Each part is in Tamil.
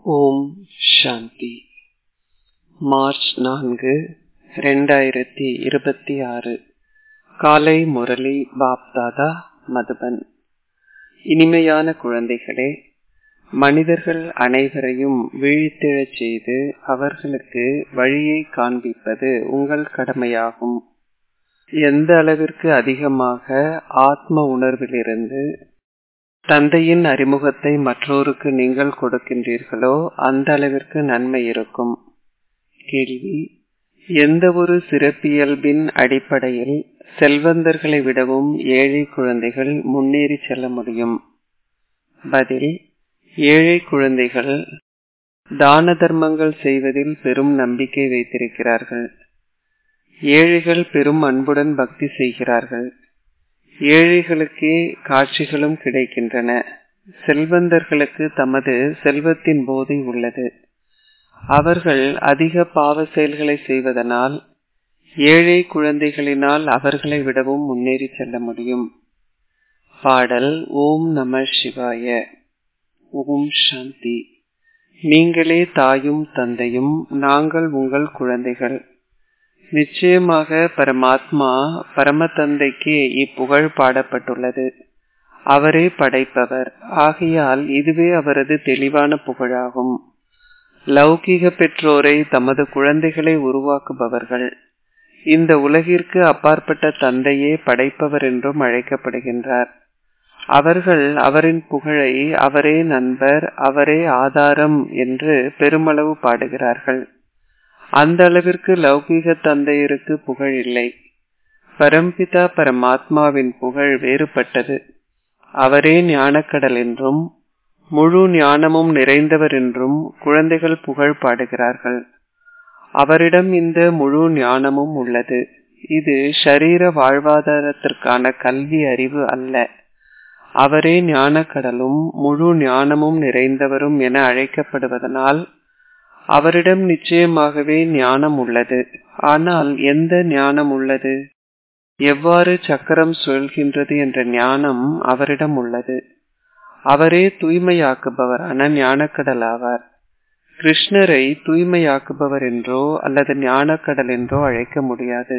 ஓம் சாந்தி மார்ச் நான்கு ரெண்டாயிரத்தி இருபத்தி ஆறு காலை முரளி பாப்தாதா மதுபன் இனிமையான குழந்தைகளே மனிதர்கள் அனைவரையும் விழித்தெழச் செய்து அவர்களுக்கு வழியை காண்பிப்பது உங்கள் கடமையாகும் எந்த அளவிற்கு அதிகமாக ஆத்ம உணர்விலிருந்து தந்தையின் அறிமுகத்தை மற்றோருக்கு நீங்கள் கொடுக்கின்றீர்களோ அந்த அளவிற்கு நன்மை இருக்கும் கேள்வி எந்த ஒரு சிறப்பியல்பின் அடிப்படையில் செல்வந்தர்களை விடவும் ஏழை குழந்தைகள் முன்னேறி செல்ல முடியும் பதில் ஏழை குழந்தைகள் தான தர்மங்கள் செய்வதில் பெரும் நம்பிக்கை வைத்திருக்கிறார்கள் ஏழைகள் பெரும் அன்புடன் பக்தி செய்கிறார்கள் ஏழைகளுக்கே காட்சிகளும் கிடைக்கின்றன செல்வந்தர்களுக்கு தமது செல்வத்தின் போதை உள்ளது அவர்கள் அதிக பாவ செயல்களை செய்வதனால் ஏழை குழந்தைகளினால் அவர்களை விடவும் முன்னேறி செல்ல முடியும் பாடல் ஓம் நம சிவாய ஓம் சாந்தி நீங்களே தாயும் தந்தையும் நாங்கள் உங்கள் குழந்தைகள் நிச்சயமாக பரமாத்மா பரமதந்தைக்கு இப்புகழ் பாடப்பட்டுள்ளது அவரே படைப்பவர் ஆகையால் இதுவே அவரது தெளிவான புகழாகும் லௌகிக பெற்றோரை தமது குழந்தைகளை உருவாக்குபவர்கள் இந்த உலகிற்கு அப்பாற்பட்ட தந்தையே படைப்பவர் என்றும் அழைக்கப்படுகின்றார் அவர்கள் அவரின் புகழை அவரே நண்பர் அவரே ஆதாரம் என்று பெருமளவு பாடுகிறார்கள் அந்த அளவிற்கு லௌகீக தந்தையருக்கு புகழ் இல்லை பரம்பிதா பரமாத்மாவின் புகழ் வேறுபட்டது அவரே ஞானக்கடல் என்றும் முழு ஞானமும் நிறைந்தவர் என்றும் குழந்தைகள் புகழ் பாடுகிறார்கள் அவரிடம் இந்த முழு ஞானமும் உள்ளது இது ஷரீர வாழ்வாதாரத்திற்கான கல்வி அறிவு அல்ல அவரே ஞானக்கடலும் முழு ஞானமும் நிறைந்தவரும் என அழைக்கப்படுவதனால் அவரிடம் நிச்சயமாகவே ஞானம் உள்ளது ஆனால் எந்த ஞானம் உள்ளது எவ்வாறு சக்கரம் சுழல்கின்றது என்ற ஞானம் அவரிடம் உள்ளது அவரே தூய்மையாக்குபவரான ஞானக்கடல் ஆவார் கிருஷ்ணரை தூய்மையாக்குபவர் என்றோ அல்லது ஞானக்கடல் என்றோ அழைக்க முடியாது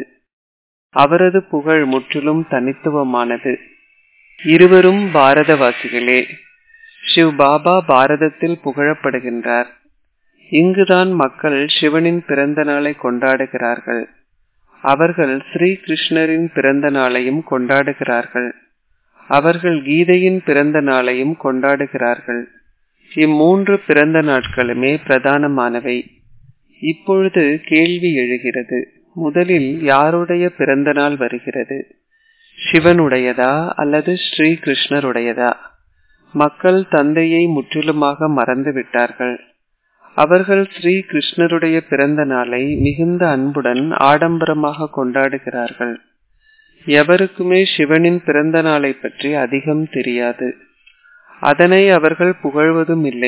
அவரது புகழ் முற்றிலும் தனித்துவமானது இருவரும் பாரதவாசிகளே சிவ் பாபா பாரதத்தில் புகழப்படுகின்றார் இங்குதான் மக்கள் சிவனின் பிறந்த நாளை கொண்டாடுகிறார்கள் அவர்கள் ஸ்ரீ கிருஷ்ணரின் பிறந்த நாளையும் கொண்டாடுகிறார்கள் அவர்கள் கீதையின் பிறந்த நாளையும் கொண்டாடுகிறார்கள் இம்மூன்று பிறந்த நாட்களுமே பிரதானமானவை இப்பொழுது கேள்வி எழுகிறது முதலில் யாருடைய பிறந்த நாள் வருகிறது சிவனுடையதா அல்லது ஸ்ரீ கிருஷ்ணருடையதா மக்கள் தந்தையை முற்றிலுமாக மறந்து விட்டார்கள் அவர்கள் ஸ்ரீ கிருஷ்ணருடைய பிறந்த நாளை மிகுந்த அன்புடன் ஆடம்பரமாக கொண்டாடுகிறார்கள் எவருக்குமே சிவனின் பிறந்த நாளை பற்றி அதிகம் தெரியாது அதனை அவர்கள் புகழ்வதும் இல்லை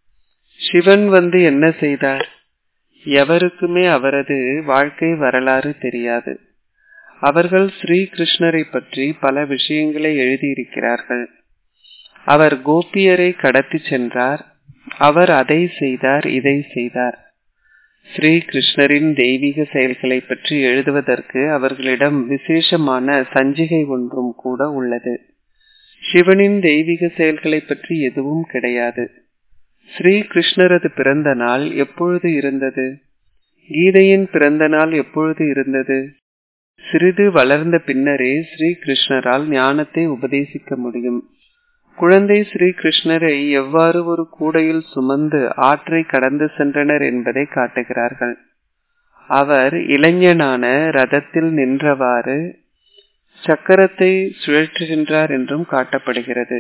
சிவன் வந்து என்ன செய்தார் எவருக்குமே அவரது வாழ்க்கை வரலாறு தெரியாது அவர்கள் ஸ்ரீ கிருஷ்ணரை பற்றி பல விஷயங்களை எழுதியிருக்கிறார்கள் அவர் கோபியரை கடத்தி சென்றார் அவர் அதை செய்தார் இதை செய்தார் ஸ்ரீ கிருஷ்ணரின் தெய்வீக செயல்களை பற்றி எழுதுவதற்கு அவர்களிடம் விசேஷமான சஞ்சிகை ஒன்றும் கூட உள்ளது சிவனின் தெய்வீக செயல்களை பற்றி எதுவும் கிடையாது ஸ்ரீ கிருஷ்ணரது பிறந்த நாள் எப்பொழுது இருந்தது கீதையின் பிறந்த நாள் எப்பொழுது இருந்தது சிறிது வளர்ந்த பின்னரே ஸ்ரீ கிருஷ்ணரால் ஞானத்தை உபதேசிக்க முடியும் குழந்தை ஸ்ரீ கிருஷ்ணரை எவ்வாறு ஒரு கூடையில் சுமந்து ஆற்றை கடந்து சென்றனர் என்பதை காட்டுகிறார்கள் அவர் இளைஞனான ரதத்தில் நின்றவாறு சக்கரத்தை சுழற்றுகின்றார் என்றும் காட்டப்படுகிறது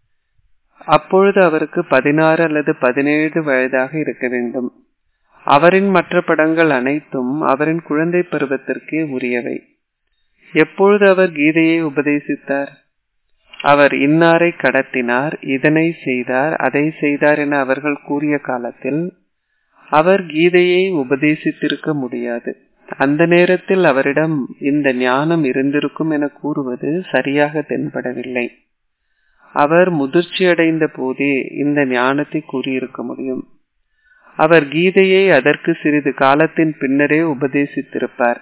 அப்பொழுது அவருக்கு பதினாறு அல்லது பதினேழு வயதாக இருக்க வேண்டும் அவரின் மற்ற படங்கள் அனைத்தும் அவரின் குழந்தை பருவத்திற்கே உரியவை எப்பொழுது அவர் கீதையை உபதேசித்தார் அவர் இன்னாரை கடத்தினார் இதனை செய்தார் அதை செய்தார் என அவர்கள் கூறிய காலத்தில் அவர் கீதையை உபதேசித்திருக்க முடியாது அந்த நேரத்தில் அவரிடம் இந்த ஞானம் இருந்திருக்கும் என கூறுவது சரியாக தென்படவில்லை அவர் முதிர்ச்சியடைந்த போதே இந்த ஞானத்தை கூறியிருக்க முடியும் அவர் கீதையை அதற்கு சிறிது காலத்தின் பின்னரே உபதேசித்திருப்பார்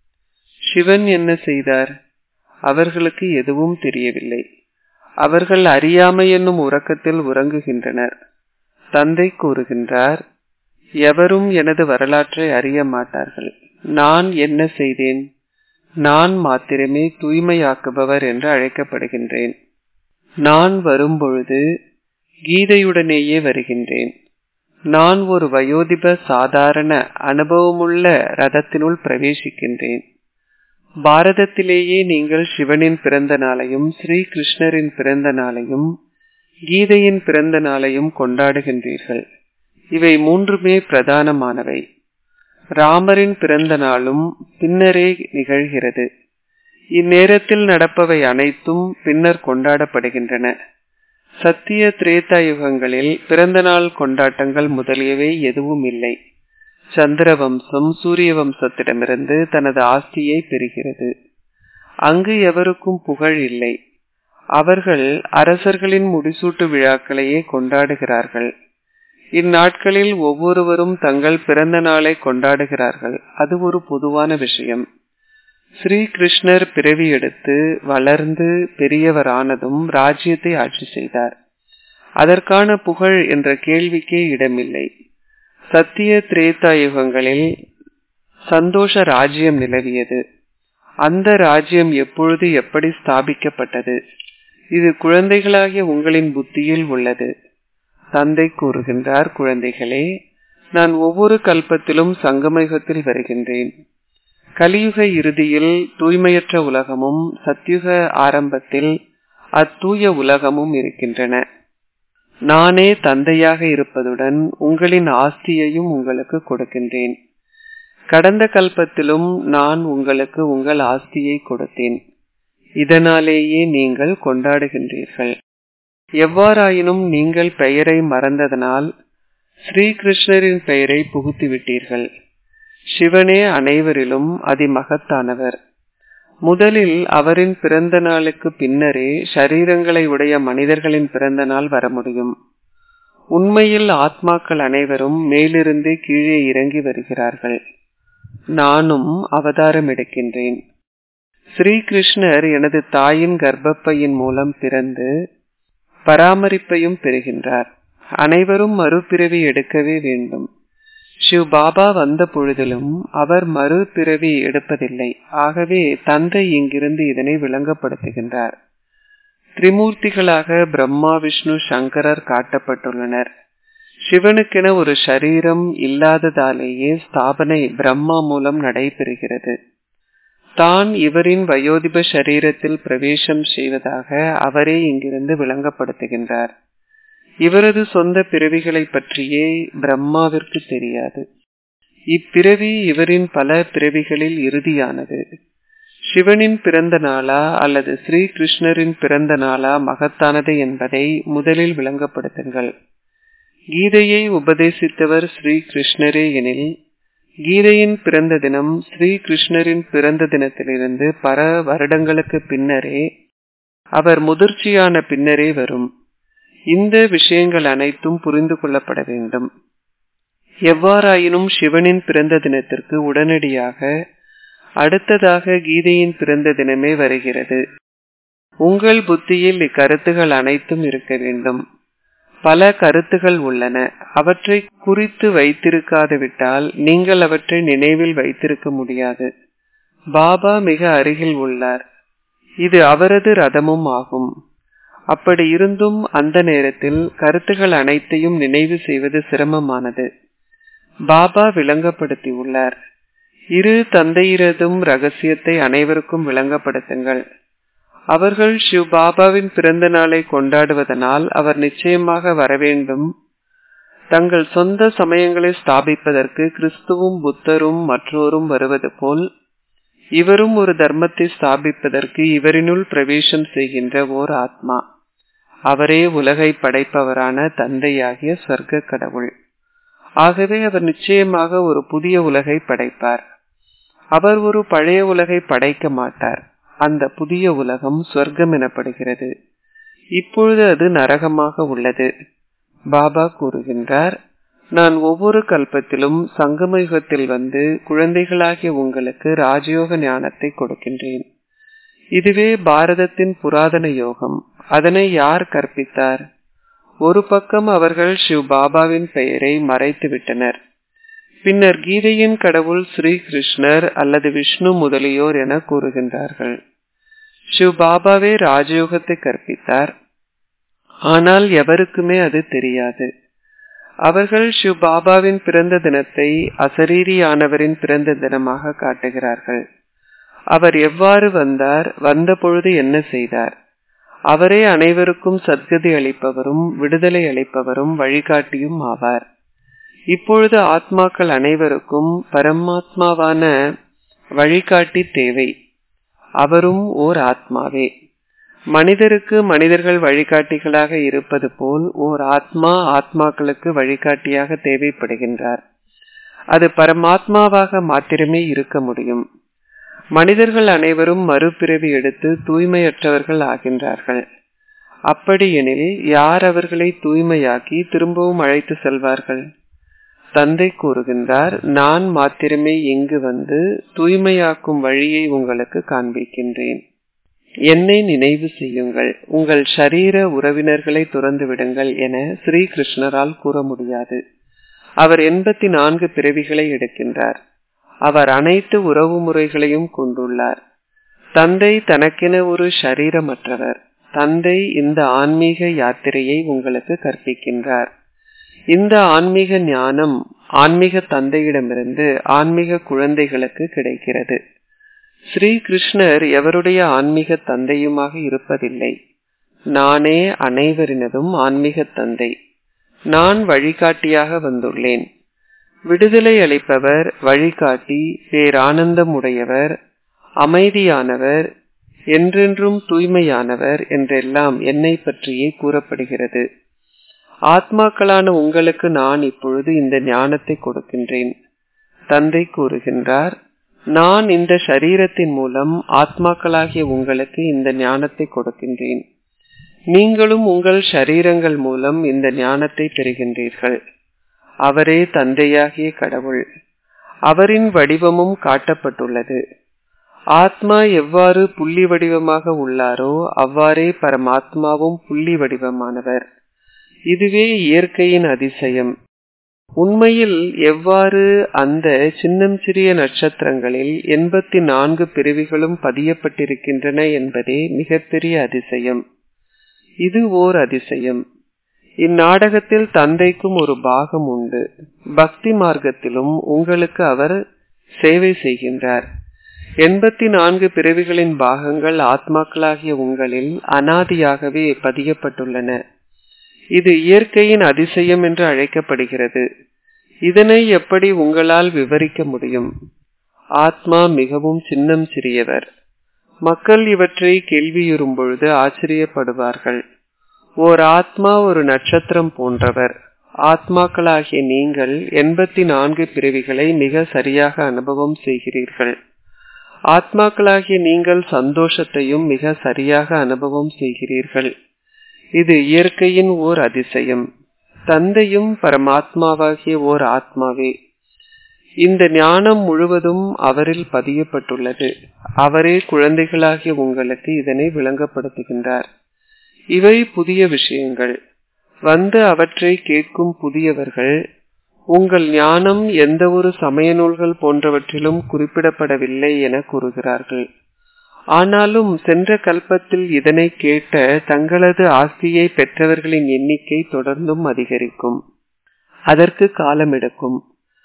சிவன் என்ன செய்தார் அவர்களுக்கு எதுவும் தெரியவில்லை அவர்கள் அறியாமை என்னும் உறக்கத்தில் உறங்குகின்றனர் தந்தை கூறுகின்றார் எவரும் எனது வரலாற்றை அறிய மாட்டார்கள் நான் என்ன செய்தேன் நான் மாத்திரமே தூய்மையாக்குபவர் என்று அழைக்கப்படுகின்றேன் நான் வரும்பொழுது கீதையுடனேயே வருகின்றேன் நான் ஒரு வயோதிப சாதாரண அனுபவமுள்ள ரதத்தினுள் பிரவேசிக்கின்றேன் பாரதத்திலேயே நீங்கள் சிவனின் பிறந்த நாளையும் ஸ்ரீ கிருஷ்ணரின் பிறந்த நாளையும் கீதையின் பிறந்த நாளையும் கொண்டாடுகின்றீர்கள் இவை மூன்றுமே பிரதானமானவை ராமரின் பிறந்த நாளும் பின்னரே நிகழ்கிறது இந்நேரத்தில் நடப்பவை அனைத்தும் பின்னர் கொண்டாடப்படுகின்றன சத்திய திரேதா யுகங்களில் பிறந்த நாள் கொண்டாட்டங்கள் முதலியவை எதுவும் இல்லை சந்திர வம்சம் சூரிய வம்சத்திடமிருந்து தனது ஆஸ்தியை பெறுகிறது அங்கு எவருக்கும் புகழ் இல்லை அவர்கள் அரசர்களின் முடிசூட்டு விழாக்களையே கொண்டாடுகிறார்கள் இந்நாட்களில் ஒவ்வொருவரும் தங்கள் பிறந்த நாளை கொண்டாடுகிறார்கள் அது ஒரு பொதுவான விஷயம் ஸ்ரீ கிருஷ்ணர் பிறவி எடுத்து வளர்ந்து பெரியவரானதும் ராஜ்யத்தை ஆட்சி செய்தார் அதற்கான புகழ் என்ற கேள்விக்கே இடமில்லை சத்திய திரேதா யுகங்களில் சந்தோஷ ராஜ்யம் நிலவியது அந்த ராஜ்யம் எப்பொழுது எப்படி ஸ்தாபிக்கப்பட்டது இது குழந்தைகளாகிய உங்களின் புத்தியில் உள்ளது தந்தை கூறுகின்றார் குழந்தைகளே நான் ஒவ்வொரு கல்பத்திலும் சங்கமயுகத்தில் வருகின்றேன் கலியுக இறுதியில் தூய்மையற்ற உலகமும் சத்யுக ஆரம்பத்தில் அத்தூய உலகமும் இருக்கின்றன நானே தந்தையாக இருப்பதுடன் உங்களின் ஆஸ்தியையும் உங்களுக்கு கொடுக்கின்றேன் கடந்த கல்பத்திலும் நான் உங்களுக்கு உங்கள் ஆஸ்தியை கொடுத்தேன் இதனாலேயே நீங்கள் கொண்டாடுகின்றீர்கள் எவ்வாறாயினும் நீங்கள் பெயரை மறந்ததனால் ஸ்ரீகிருஷ்ணரின் பெயரை புகுத்தி விட்டீர்கள் சிவனே அனைவரிலும் அதிமகத்தானவர் முதலில் அவரின் பிறந்த நாளுக்கு பின்னரே ஷரீரங்களை உடைய மனிதர்களின் பிறந்த நாள் வர முடியும் உண்மையில் ஆத்மாக்கள் அனைவரும் மேலிருந்து கீழே இறங்கி வருகிறார்கள் நானும் அவதாரம் எடுக்கின்றேன் ஸ்ரீகிருஷ்ணர் எனது தாயின் கர்ப்பப்பையின் மூலம் பிறந்து பராமரிப்பையும் பெறுகின்றார் அனைவரும் மறுபிறவி எடுக்கவே வேண்டும் சிவ் பாபா வந்த பொழுதிலும் அவர் மறுபிறவி எடுப்பதில்லை ஆகவே தந்தை இங்கிருந்து இதனை விளங்கப்படுத்துகின்றார் திரிமூர்த்திகளாக பிரம்மா விஷ்ணு சங்கரர் காட்டப்பட்டுள்ளனர் சிவனுக்கென ஒரு சரீரம் இல்லாததாலேயே ஸ்தாபனை பிரம்மா மூலம் நடைபெறுகிறது தான் இவரின் வயோதிப சரீரத்தில் பிரவேசம் செய்வதாக அவரே இங்கிருந்து விளங்கப்படுத்துகின்றார் இவரது சொந்த பிறவிகளை பற்றியே பிரம்மாவிற்கு தெரியாது இப்பிறவி இவரின் பல பிறவிகளில் இறுதியானது சிவனின் பிறந்த நாளா அல்லது ஸ்ரீ கிருஷ்ணரின் பிறந்த நாளா மகத்தானது என்பதை முதலில் விளங்கப்படுத்துங்கள் கீதையை உபதேசித்தவர் ஸ்ரீ கிருஷ்ணரே எனில் கீதையின் பிறந்த தினம் ஸ்ரீ கிருஷ்ணரின் பிறந்த தினத்திலிருந்து பல வருடங்களுக்கு பின்னரே அவர் முதிர்ச்சியான பின்னரே வரும் இந்த விஷயங்கள் அனைத்தும் புரிந்து கொள்ளப்பட வேண்டும் எவ்வாறாயினும் சிவனின் பிறந்த தினத்திற்கு உடனடியாக அடுத்ததாக கீதையின் பிறந்த தினமே வருகிறது உங்கள் புத்தியில் இக்கருத்துகள் அனைத்தும் இருக்க வேண்டும் பல கருத்துகள் உள்ளன அவற்றை குறித்து வைத்திருக்காது விட்டால் நீங்கள் அவற்றை நினைவில் வைத்திருக்க முடியாது பாபா மிக அருகில் உள்ளார் இது அவரது ரதமும் ஆகும் அப்படி இருந்தும் அந்த நேரத்தில் கருத்துகள் அனைத்தையும் நினைவு செய்வது சிரமமானது பாபா விளங்கப்படுத்தி உள்ளார் இரு தந்தையிரதும் ரகசியத்தை அனைவருக்கும் விளங்கப்படுத்துங்கள் அவர்கள் சிவ் பாபாவின் பிறந்த நாளை கொண்டாடுவதனால் அவர் நிச்சயமாக வரவேண்டும் தங்கள் சொந்த சமயங்களை ஸ்தாபிப்பதற்கு கிறிஸ்துவும் புத்தரும் மற்றோரும் வருவது போல் இவரும் ஒரு தர்மத்தை ஸ்தாபிப்பதற்கு இவரினுள் பிரவேசம் செய்கின்ற ஓர் ஆத்மா அவரே உலகை படைப்பவரான தந்தையாகிய சொர்க்க கடவுள் ஆகவே அவர் நிச்சயமாக ஒரு புதிய உலகை படைப்பார் அவர் ஒரு பழைய உலகை படைக்க மாட்டார் அந்த புதிய உலகம் சொர்க்கம் எனப்படுகிறது இப்பொழுது அது நரகமாக உள்ளது பாபா கூறுகின்றார் நான் ஒவ்வொரு கல்பத்திலும் சங்கம யுகத்தில் வந்து குழந்தைகளாகிய உங்களுக்கு ராஜயோக ஞானத்தை கொடுக்கின்றேன் இதுவே பாரதத்தின் புராதன யோகம் அதனை யார் கற்பித்தார் ஒரு பக்கம் அவர்கள் சிவ் பாபாவின் பெயரை மறைத்து விட்டனர் பின்னர் கீதையின் கடவுள் ஸ்ரீ கிருஷ்ணர் அல்லது விஷ்ணு முதலியோர் என கூறுகின்றார்கள் சிவ் பாபாவே ராஜயோகத்தை கற்பித்தார் ஆனால் எவருக்குமே அது தெரியாது அவர்கள் சிவ் பாபாவின் பிறந்த தினத்தை அசரீரியானவரின் பிறந்த தினமாக காட்டுகிறார்கள் அவர் எவ்வாறு வந்தார் வந்த பொழுது என்ன செய்தார் அவரே அனைவருக்கும் சத்கதி அளிப்பவரும் விடுதலை அளிப்பவரும் வழிகாட்டியும் ஆவார் இப்பொழுது ஆத்மாக்கள் அனைவருக்கும் பரமாத்மாவான வழிகாட்டி தேவை அவரும் ஓர் ஆத்மாவே மனிதருக்கு மனிதர்கள் வழிகாட்டிகளாக இருப்பது போல் ஓர் ஆத்மா ஆத்மாக்களுக்கு வழிகாட்டியாக தேவைப்படுகின்றார் அது பரமாத்மாவாக மாத்திரமே இருக்க முடியும் மனிதர்கள் அனைவரும் மறுபிறவி எடுத்து தூய்மையற்றவர்கள் ஆகின்றார்கள் அப்படியெனில் யார் அவர்களை தூய்மையாக்கி திரும்பவும் அழைத்து செல்வார்கள் தந்தை கூறுகின்றார் நான் மாத்திரமே இங்கு வந்து தூய்மையாக்கும் வழியை உங்களுக்கு காண்பிக்கின்றேன் என்னை நினைவு செய்யுங்கள் உங்கள் ஷரீர உறவினர்களை துறந்து விடுங்கள் என ஸ்ரீ கிருஷ்ணரால் கூற முடியாது அவர் எண்பத்தி நான்கு பிறவிகளை எடுக்கின்றார் அவர் அனைத்து உறவு முறைகளையும் கொண்டுள்ளார் தந்தை தனக்கென ஒரு ஷரீரமற்றவர் தந்தை இந்த ஆன்மீக யாத்திரையை உங்களுக்கு கற்பிக்கின்றார் இந்த ஆன்மீக ஞானம் ஆன்மீக தந்தையிடமிருந்து ஆன்மீக குழந்தைகளுக்கு கிடைக்கிறது ஸ்ரீ கிருஷ்ணர் எவருடைய ஆன்மீக தந்தையுமாக இருப்பதில்லை நானே அனைவரினதும் ஆன்மீக தந்தை நான் வழிகாட்டியாக வந்துள்ளேன் விடுதலை அளிப்பவர் வழிகாட்டி பேரானந்தமுடையவர் அமைதியானவர் என்றென்றும் தூய்மையானவர் என்றெல்லாம் என்னை பற்றியே கூறப்படுகிறது ஆத்மாக்களான உங்களுக்கு நான் இப்பொழுது இந்த ஞானத்தை கொடுக்கின்றேன் தந்தை கூறுகின்றார் நான் இந்த சரீரத்தின் மூலம் ஆத்மாக்களாகிய உங்களுக்கு இந்த ஞானத்தை கொடுக்கின்றேன் நீங்களும் உங்கள் ஷரீரங்கள் மூலம் இந்த ஞானத்தை பெறுகின்றீர்கள் அவரே தந்தையாகிய கடவுள் அவரின் வடிவமும் காட்டப்பட்டுள்ளது ஆத்மா எவ்வாறு புள்ளி வடிவமாக உள்ளாரோ அவ்வாறே பரமாத்மாவும் புள்ளி வடிவமானவர் இதுவே இயற்கையின் அதிசயம் உண்மையில் எவ்வாறு அந்த சின்னம் சிறிய நட்சத்திரங்களில் எண்பத்தி நான்கு பிரிவுகளும் பதியப்பட்டிருக்கின்றன என்பதே மிகப்பெரிய அதிசயம் இது ஓர் அதிசயம் இந்நாடகத்தில் தந்தைக்கும் ஒரு பாகம் உண்டு பக்தி மார்க்கத்திலும் உங்களுக்கு அவர் சேவை செய்கின்றார் எண்பத்தி நான்கு பிறவிகளின் பாகங்கள் ஆத்மாக்களாகிய உங்களில் அனாதியாகவே பதியப்பட்டுள்ளன இது இயற்கையின் அதிசயம் என்று அழைக்கப்படுகிறது இதனை எப்படி உங்களால் விவரிக்க முடியும் ஆத்மா மிகவும் சின்னம் சிறியவர் மக்கள் இவற்றை கேள்வியுறும் பொழுது ஆச்சரியப்படுவார்கள் ஓர் ஆத்மா ஒரு நட்சத்திரம் போன்றவர் ஆத்மாக்களாகிய நீங்கள் எண்பத்தி நான்கு பிறவிகளை மிக சரியாக அனுபவம் செய்கிறீர்கள் ஆத்மாக்களாகிய நீங்கள் சந்தோஷத்தையும் மிக சரியாக அனுபவம் செய்கிறீர்கள் இது இயற்கையின் ஓர் அதிசயம் தந்தையும் பரமாத்மாவாகிய ஓர் ஆத்மாவே இந்த ஞானம் முழுவதும் அவரில் பதியப்பட்டுள்ளது அவரே குழந்தைகளாகிய உங்களுக்கு இதனை விளங்கப்படுத்துகின்றார் இவை புதிய விஷயங்கள் வந்து அவற்றை கேட்கும் புதியவர்கள் உங்கள் ஞானம் எந்த ஒரு சமய நூல்கள் போன்றவற்றிலும் குறிப்பிடப்படவில்லை என கூறுகிறார்கள் ஆனாலும் சென்ற கல்பத்தில் இதனை கேட்ட தங்களது ஆஸ்தியை பெற்றவர்களின் எண்ணிக்கை தொடர்ந்தும் அதிகரிக்கும் அதற்கு காலம் எடுக்கும்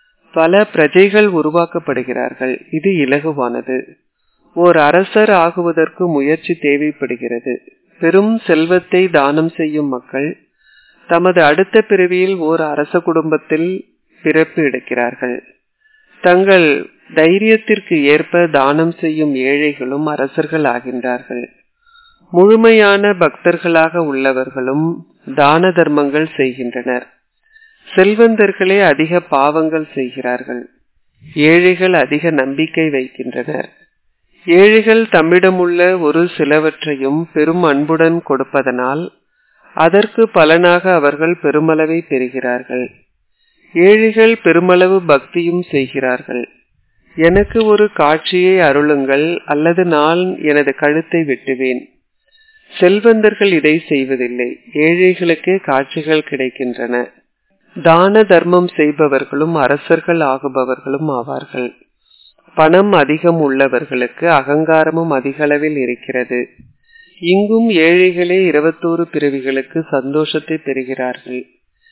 பல பிரஜைகள் உருவாக்கப்படுகிறார்கள் இது இலகுவானது ஓர் அரசர் ஆகுவதற்கு முயற்சி தேவைப்படுகிறது பெரும் செல்வத்தை தானம் செய்யும் மக்கள் தமது அடுத்த பிறவியில் ஓர் அரச குடும்பத்தில் பிறப்பு எடுக்கிறார்கள் தங்கள் தைரியத்திற்கு ஏற்ப தானம் செய்யும் ஏழைகளும் அரசர்கள் ஆகின்றார்கள் முழுமையான பக்தர்களாக உள்ளவர்களும் தான தர்மங்கள் செய்கின்றனர் செல்வந்தர்களே அதிக பாவங்கள் செய்கிறார்கள் ஏழைகள் அதிக நம்பிக்கை வைக்கின்றனர் ஏழைகள் தம்மிடமுள்ள ஒரு சிலவற்றையும் பெரும் அன்புடன் கொடுப்பதனால் அதற்கு பலனாக அவர்கள் பெருமளவை பெறுகிறார்கள் ஏழைகள் பெருமளவு பக்தியும் செய்கிறார்கள் எனக்கு ஒரு காட்சியை அருளுங்கள் அல்லது நான் எனது கழுத்தை வெட்டுவேன் செல்வந்தர்கள் இதை செய்வதில்லை ஏழைகளுக்கே காட்சிகள் கிடைக்கின்றன தான தர்மம் செய்பவர்களும் அரசர்கள் ஆகுபவர்களும் ஆவார்கள் பணம் அதிகம் உள்ளவர்களுக்கு அகங்காரமும் அதிக அளவில் இருக்கிறது இங்கும் ஏழைகளே இருபத்தோரு பிறவிகளுக்கு சந்தோஷத்தை பெறுகிறார்கள்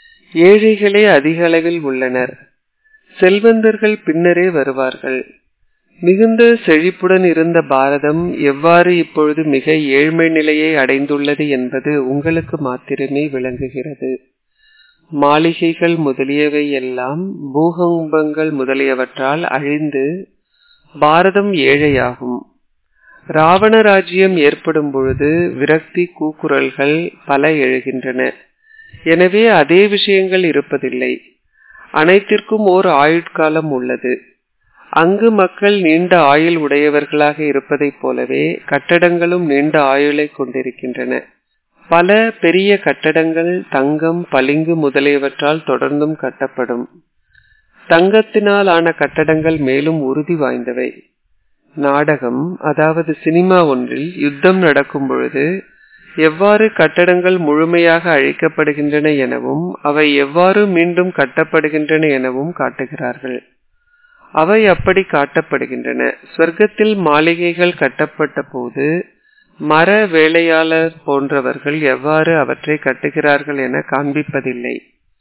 ஏழைகளே அதிக அளவில் உள்ளனர் செல்வந்தர்கள் பின்னரே வருவார்கள் மிகுந்த செழிப்புடன் இருந்த பாரதம் எவ்வாறு இப்பொழுது மிக ஏழ்மை நிலையை அடைந்துள்ளது என்பது உங்களுக்கு மாத்திரமே விளங்குகிறது மாளிகைகள் முதலியவை எல்லாம் பூகம்பங்கள் முதலியவற்றால் அழிந்து பாரதம் ஏழையாகும் ராவண ராஜ்யம் ஏற்படும் பொழுது விரக்தி கூக்குரல்கள் பல எழுகின்றன எனவே அதே விஷயங்கள் இருப்பதில்லை அனைத்திற்கும் ஓர் ஆயுட்காலம் உள்ளது அங்கு மக்கள் நீண்ட ஆயுள் உடையவர்களாக இருப்பதைப் போலவே கட்டடங்களும் நீண்ட ஆயுளை கொண்டிருக்கின்றன பல பெரிய கட்டடங்கள் தங்கம் பளிங்கு முதலியவற்றால் தொடர்ந்தும் கட்டப்படும் தங்கத்தினால் ஆன கட்டடங்கள் மேலும் உறுதி வாய்ந்தவை நாடகம் அதாவது சினிமா ஒன்றில் யுத்தம் நடக்கும் பொழுது எவ்வாறு கட்டடங்கள் முழுமையாக அழிக்கப்படுகின்றன எனவும் அவை எவ்வாறு மீண்டும் கட்டப்படுகின்றன எனவும் காட்டுகிறார்கள் அவை அப்படி காட்டப்படுகின்றன சொர்க்கத்தில் மாளிகைகள் கட்டப்பட்ட போது மர வேலையாளர் போன்றவர்கள் எவ்வாறு அவற்றை கட்டுகிறார்கள் என காண்பிப்பதில்லை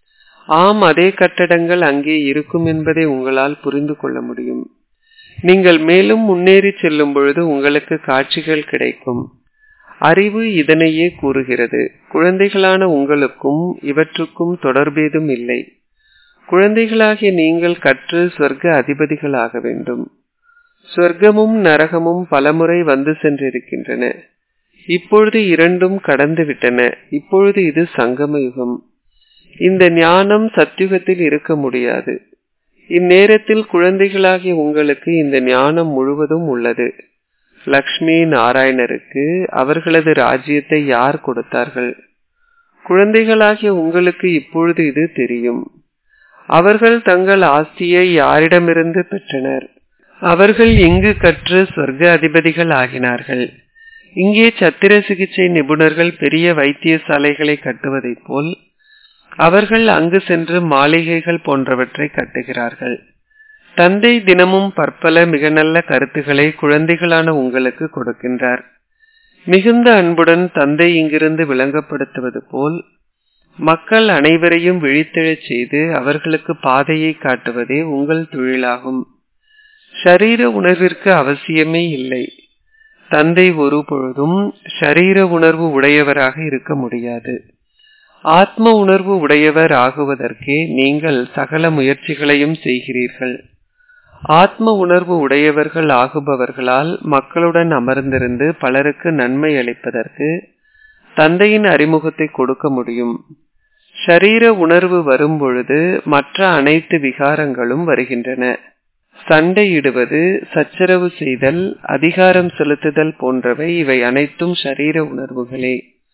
ஆம் அதே கட்டடங்கள் அங்கே இருக்கும் என்பதை உங்களால் புரிந்து கொள்ள முடியும் நீங்கள் மேலும் முன்னேறி செல்லும் பொழுது உங்களுக்கு காட்சிகள் கிடைக்கும் அறிவு இதனையே கூறுகிறது குழந்தைகளான உங்களுக்கும் இவற்றுக்கும் தொடர்பேதும் இல்லை குழந்தைகளாகிய நீங்கள் கற்று சொர்க்க அதிபதிகளாக வேண்டும் சொர்க்கமும் நரகமும் பலமுறை வந்து சென்றிருக்கின்றன இப்பொழுது இரண்டும் கடந்து விட்டன இப்பொழுது இது சங்கம யுகம் இந்த ஞானம் சத்தியுகத்தில் இருக்க முடியாது இந்நேரத்தில் குழந்தைகளாகிய உங்களுக்கு இந்த ஞானம் முழுவதும் உள்ளது லக்ஷ்மி நாராயணருக்கு அவர்களது ராஜ்யத்தை யார் கொடுத்தார்கள் குழந்தைகளாகிய உங்களுக்கு இப்பொழுது இது தெரியும் அவர்கள் தங்கள் ஆஸ்தியை யாரிடமிருந்து பெற்றனர் அவர்கள் இங்கு கற்று சொர்க்க அதிபதிகள் ஆகினார்கள் இங்கே சத்திர சிகிச்சை நிபுணர்கள் பெரிய வைத்தியசாலைகளை கட்டுவதைப் போல் அவர்கள் அங்கு சென்று மாளிகைகள் போன்றவற்றை கட்டுகிறார்கள் தந்தை தினமும் பற்பல மிக நல்ல கருத்துக்களை குழந்தைகளான உங்களுக்கு கொடுக்கின்றார் மிகுந்த அன்புடன் தந்தை இங்கிருந்து விளங்கப்படுத்துவது போல் மக்கள் அனைவரையும் விழித்தெழச் செய்து அவர்களுக்கு பாதையை காட்டுவதே உங்கள் தொழிலாகும் ஷரீர உணர்விற்கு அவசியமே இல்லை தந்தை ஒரு பொழுதும் ஷரீர உணர்வு உடையவராக இருக்க முடியாது ஆத்ம உணர்வு உடையவர் ஆகுவதற்கே நீங்கள் சகல முயற்சிகளையும் செய்கிறீர்கள் ஆத்ம உணர்வு உடையவர்கள் ஆகுபவர்களால் மக்களுடன் அமர்ந்திருந்து பலருக்கு நன்மை அளிப்பதற்கு தந்தையின் அறிமுகத்தை கொடுக்க முடியும் ஷரீர உணர்வு வரும் பொழுது மற்ற அனைத்து விகாரங்களும் வருகின்றன சண்டையிடுவது சச்சரவு செய்தல் அதிகாரம் செலுத்துதல் போன்றவை இவை அனைத்தும் ஷரீர உணர்வுகளே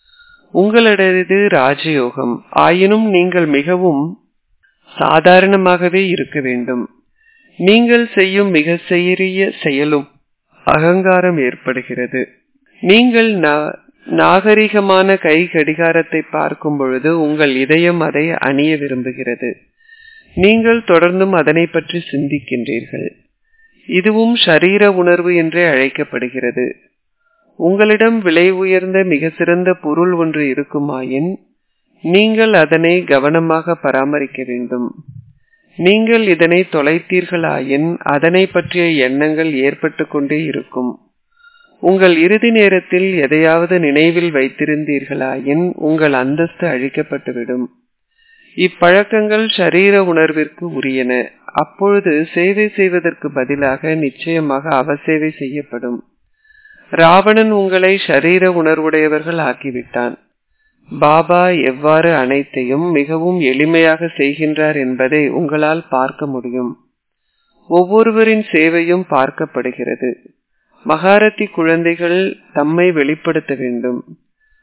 உங்களது ராஜயோகம் ஆயினும் நீங்கள் மிகவும் சாதாரணமாகவே இருக்க வேண்டும் நீங்கள் செய்யும் மிக சிறிய செயலும் அகங்காரம் ஏற்படுகிறது நீங்கள் நாகரிகமான கை கடிகாரத்தை பார்க்கும் பொழுது உங்கள் இதயம் அதை அணிய விரும்புகிறது நீங்கள் தொடர்ந்தும் அதனை பற்றி சிந்திக்கின்றீர்கள் இதுவும் ஷரீர உணர்வு என்றே அழைக்கப்படுகிறது உங்களிடம் விலை உயர்ந்த மிக சிறந்த பொருள் ஒன்று இருக்குமாயின் நீங்கள் அதனை கவனமாக பராமரிக்க வேண்டும் நீங்கள் இதனை தொலைத்தீர்களாயின் அதனை பற்றிய எண்ணங்கள் ஏற்பட்டு கொண்டே இருக்கும் உங்கள் இறுதி நேரத்தில் எதையாவது நினைவில் வைத்திருந்தீர்களாயின் உங்கள் அந்தஸ்து அழிக்கப்பட்டுவிடும் இப்பழக்கங்கள் ஷரீர உணர்விற்கு உரியன அப்பொழுது சேவை செய்வதற்கு பதிலாக நிச்சயமாக அவசேவை செய்யப்படும் ராவணன் உங்களை ஷரீர உணர்வுடையவர்கள் ஆக்கிவிட்டான் பாபா எவ்வாறு அனைத்தையும் மிகவும் எளிமையாக செய்கின்றார் என்பதை உங்களால் பார்க்க முடியும் ஒவ்வொருவரின் சேவையும் பார்க்கப்படுகிறது மகாரத்தி குழந்தைகள் தம்மை வெளிப்படுத்த வேண்டும்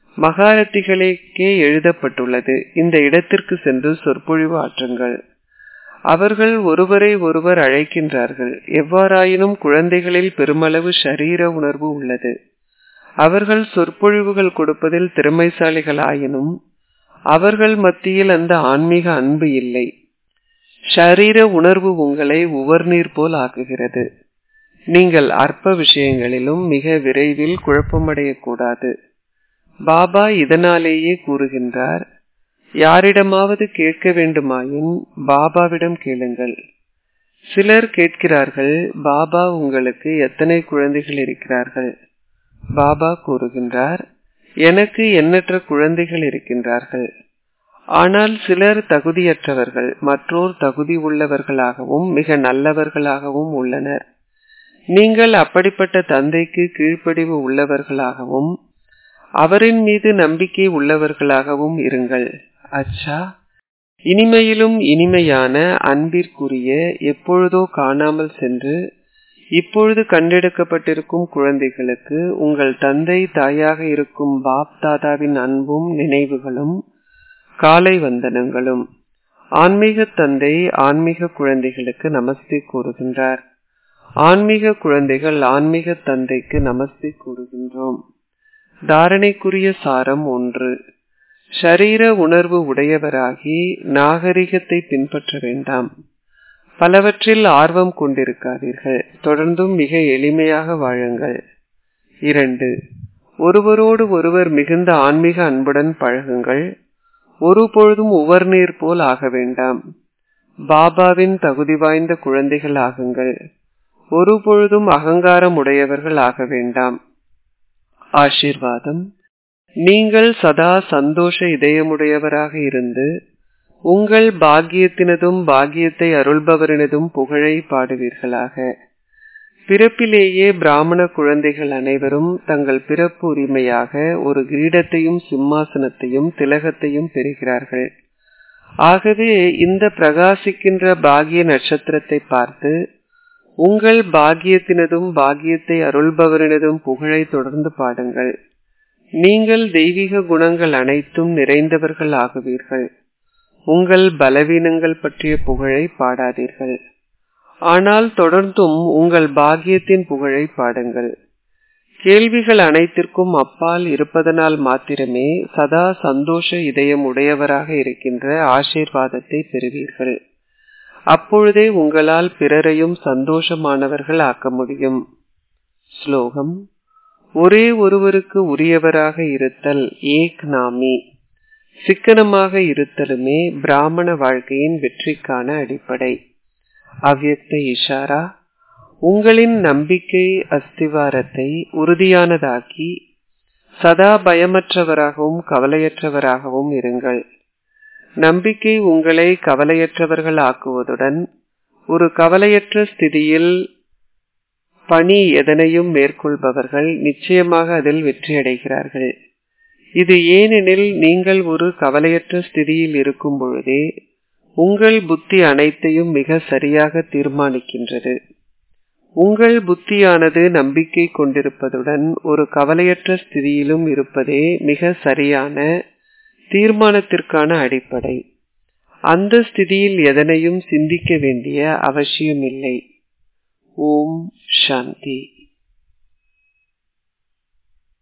மகாரத்திகளுக்கே எழுதப்பட்டுள்ளது இந்த இடத்திற்கு சென்று சொற்பொழிவு ஆற்றுங்கள் அவர்கள் ஒருவரை ஒருவர் அழைக்கின்றார்கள் எவ்வாறாயினும் குழந்தைகளில் பெருமளவு ஷரீர உணர்வு உள்ளது அவர்கள் சொற்பொழிவுகள் கொடுப்பதில் திறமைசாலிகளாயினும் அவர்கள் மத்தியில் அந்த ஆன்மீக அன்பு இல்லை ஷரீர உணர்வு உங்களை உவர்நீர் போல் ஆக்குகிறது நீங்கள் அற்ப விஷயங்களிலும் மிக விரைவில் குழப்பமடையக்கூடாது பாபா இதனாலேயே கூறுகின்றார் யாரிடமாவது கேட்க வேண்டுமாயின் பாபாவிடம் கேளுங்கள் சிலர் கேட்கிறார்கள் பாபா உங்களுக்கு எத்தனை குழந்தைகள் இருக்கிறார்கள் பாபா கூறுகின்றார் எனக்கு எண்ணற்ற குழந்தைகள் இருக்கின்றார்கள் ஆனால் சிலர் தகுதியற்றவர்கள் மற்றோர் தகுதி உள்ளவர்களாகவும் மிக நல்லவர்களாகவும் உள்ளனர் நீங்கள் அப்படிப்பட்ட தந்தைக்கு கீழ்ப்படிவு உள்ளவர்களாகவும் அவரின் மீது நம்பிக்கை உள்ளவர்களாகவும் இருங்கள் அச்சா இனிமையிலும் இனிமையான அன்பிற்குரிய எப்பொழுதோ காணாமல் சென்று இப்பொழுது கண்டெடுக்கப்பட்டிருக்கும் குழந்தைகளுக்கு உங்கள் தந்தை தாயாக இருக்கும் பாப் தாதாவின் அன்பும் நினைவுகளும் காலை வந்தனங்களும் ஆன்மீக தந்தை ஆன்மீக குழந்தைகளுக்கு நமஸ்தே கூறுகின்றார் ஆன்மீக குழந்தைகள் ஆன்மீக தந்தைக்கு நமஸ்தே கூறுகின்றோம் தாரணைக்குரிய சாரம் ஒன்று ஷரீர உணர்வு உடையவராகி நாகரிகத்தை பின்பற்ற வேண்டாம் பலவற்றில் ஆர்வம் கொண்டிருக்காதீர்கள் தொடர்ந்தும் மிக எளிமையாக வாழுங்கள் இரண்டு ஒருவரோடு ஒருவர் மிகுந்த ஆன்மீக அன்புடன் பழகுங்கள் ஒரு பொழுதும் உவர்நீர் போல் ஆக வேண்டாம் பாபாவின் தகுதி வாய்ந்த குழந்தைகள் ஆகுங்கள் ஒரு பொழுதும் அகங்காரம் உடையவர்கள் ஆக வேண்டாம் ஆசிர்வாதம் நீங்கள் சதா சந்தோஷ இதயமுடையவராக இருந்து உங்கள் பாக்கியத்தினதும் பாக்கியத்தை அருள்பவரினதும் புகழை பாடுவீர்களாக பிறப்பிலேயே பிராமண குழந்தைகள் அனைவரும் தங்கள் பிறப்பு உரிமையாக ஒரு கிரீடத்தையும் சிம்மாசனத்தையும் திலகத்தையும் பெறுகிறார்கள் ஆகவே இந்த பிரகாசிக்கின்ற பாகிய நட்சத்திரத்தை பார்த்து உங்கள் பாக்கியத்தினதும் பாக்கியத்தை அருள்பவரினதும் புகழை தொடர்ந்து பாடுங்கள் நீங்கள் தெய்வீக குணங்கள் அனைத்தும் நிறைந்தவர்கள் ஆகுவீர்கள் உங்கள் பலவீனங்கள் பற்றிய புகழை பாடாதீர்கள் ஆனால் தொடர்ந்தும் உங்கள் பாக்கியத்தின் புகழை பாடுங்கள் கேள்விகள் அனைத்திற்கும் அப்பால் இருப்பதனால் மாத்திரமே சதா சந்தோஷ இதயம் உடையவராக இருக்கின்ற ஆசீர்வாதத்தை பெறுவீர்கள் அப்பொழுதே உங்களால் பிறரையும் சந்தோஷமானவர்கள் ஆக்க முடியும் ஸ்லோகம் ஒரே ஒருவருக்கு உரியவராக இருத்தல் ஏக் நாமி சிக்கனமாக இருத்தலுமே பிராமண வாழ்க்கையின் வெற்றிக்கான அடிப்படை அவ்யக்த இஷாரா உங்களின் நம்பிக்கை அஸ்திவாரத்தை உறுதியானதாக்கி சதா பயமற்றவராகவும் கவலையற்றவராகவும் இருங்கள் நம்பிக்கை உங்களை கவலையற்றவர்கள் ஆக்குவதுடன் ஒரு கவலையற்ற ஸ்திதியில் பணி எதனையும் மேற்கொள்பவர்கள் நிச்சயமாக அதில் வெற்றியடைகிறார்கள் இது ஏனெனில் நீங்கள் ஒரு கவலையற்ற ஸ்திதியில் இருக்கும் பொழுதே உங்கள் புத்தி அனைத்தையும் மிக சரியாக தீர்மானிக்கின்றது உங்கள் புத்தியானது நம்பிக்கை கொண்டிருப்பதுடன் ஒரு கவலையற்ற ஸ்திதியிலும் இருப்பதே மிக சரியான தீர்மானத்திற்கான அடிப்படை அந்த ஸ்திதியில் எதனையும் சிந்திக்க வேண்டிய அவசியமில்லை ஓம் சாந்தி